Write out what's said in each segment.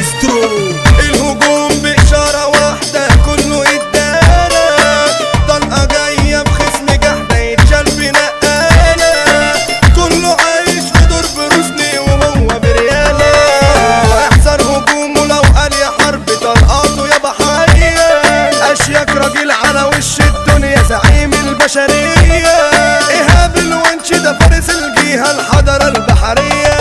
مايسترو الهجوم بإشارة واحدة كله ادانا طلقة جاية بخصم جحدة يتشال بنقالة كله عايش في دور بروسلي وهو بريالة احذر هجومه لو قال يا حرب طلقاته يا بحرية اشياك راجل على وش الدنيا زعيم البشرية ايهاب الونش ده فارس الجيهة الحضارة البحرية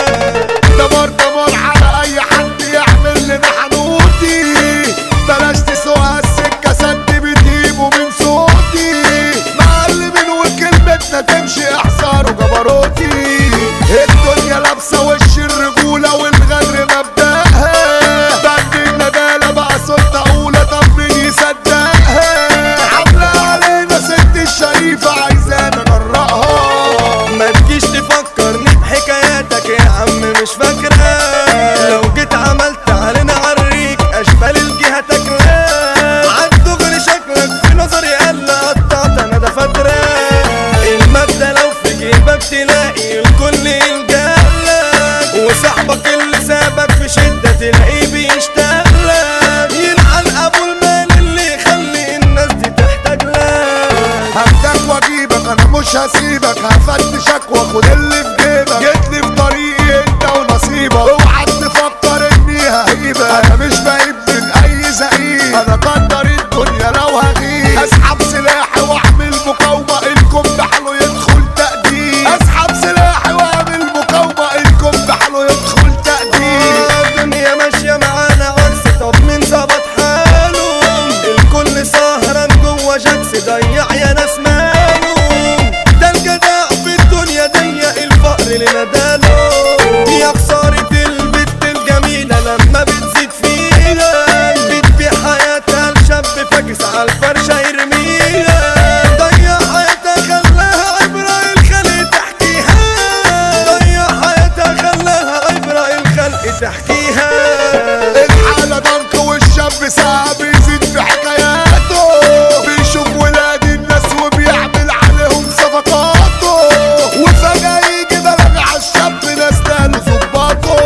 دمار دمار على اي حد يعمل لنا حنوتي بلاش تسوق السكه سد بتجيبه من صوتي معلمين وكلمتنا تمشي احصار وجبروتي الدنيا لابسه وش الرجوله والغدر مبدأها بند الندالة بقى سلطة أولى طب مين يصدقها عاملة علينا ست الشريفة عايزانا نجرأها ما تجيش تفكرني بحكاياتك يا عم مش فاكرة لو جيت عملت علينا عريك اشبال الجهة تاكلة عالدغري شكلك في نظري قال قطعت انا ده فترة المادة لو في جيبك تلاقي الكل يلجألك وصاحبك اللي سابك في شدة تلاقيه بيشتغلك يلعن ابو المال اللي يخلي الناس دي تحتاج لك هاخدك واجيبك انا مش هسيبك هفتشك واخد اللي في جيبك جيت لي في طريقي انت ونصيبك اوعى تفكر اني ههيبك انا مش بعيد من اي زعيم انا قدر الدنيا لو هغيب اسحب سلاحي واعمل مقاومه الكم بحاله يدخل تقديم اسحب سلاحي واعمل مقاومه الكم بحاله يدخل تقديم الدنيا ماشية معانا عكس طب مين ظبط حاله الكل سهران جوا جاكس ضيع يا ناس ماله ده الجدع في الدنيا ضيق الفقر لنداله يا خسارة البت الجميلة لما بتزيد فيها بتبيع حياتها لشاب فاكس على الفرشة يرميها ضيع حياتها خلاها عبرة الخلق تحكيها ضيع حياتها خلاها عبرة الخلق تحكيها الحالة ضنك والشاب ساعة بيزيد في حكاياته بيشوف ولاد الناس وبيعمل عليهم صفقاته وفجأة يجي بلد على الشاب ناس تاني ظباطه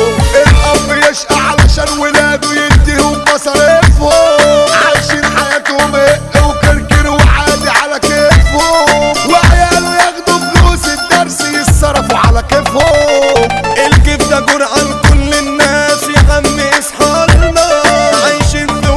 الأب يشقى علشان ولاده يديهم مصاريفهم عايشين حياتهم هق وكركر وعادي على كيفهم وعياله ياخدوا فلوس الدرس يتصرفوا على كيفهم الكيف ده جرعة لكل الناس يا عم اصحى لنا عايشين في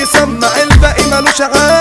يسمع الباقي ملوش عال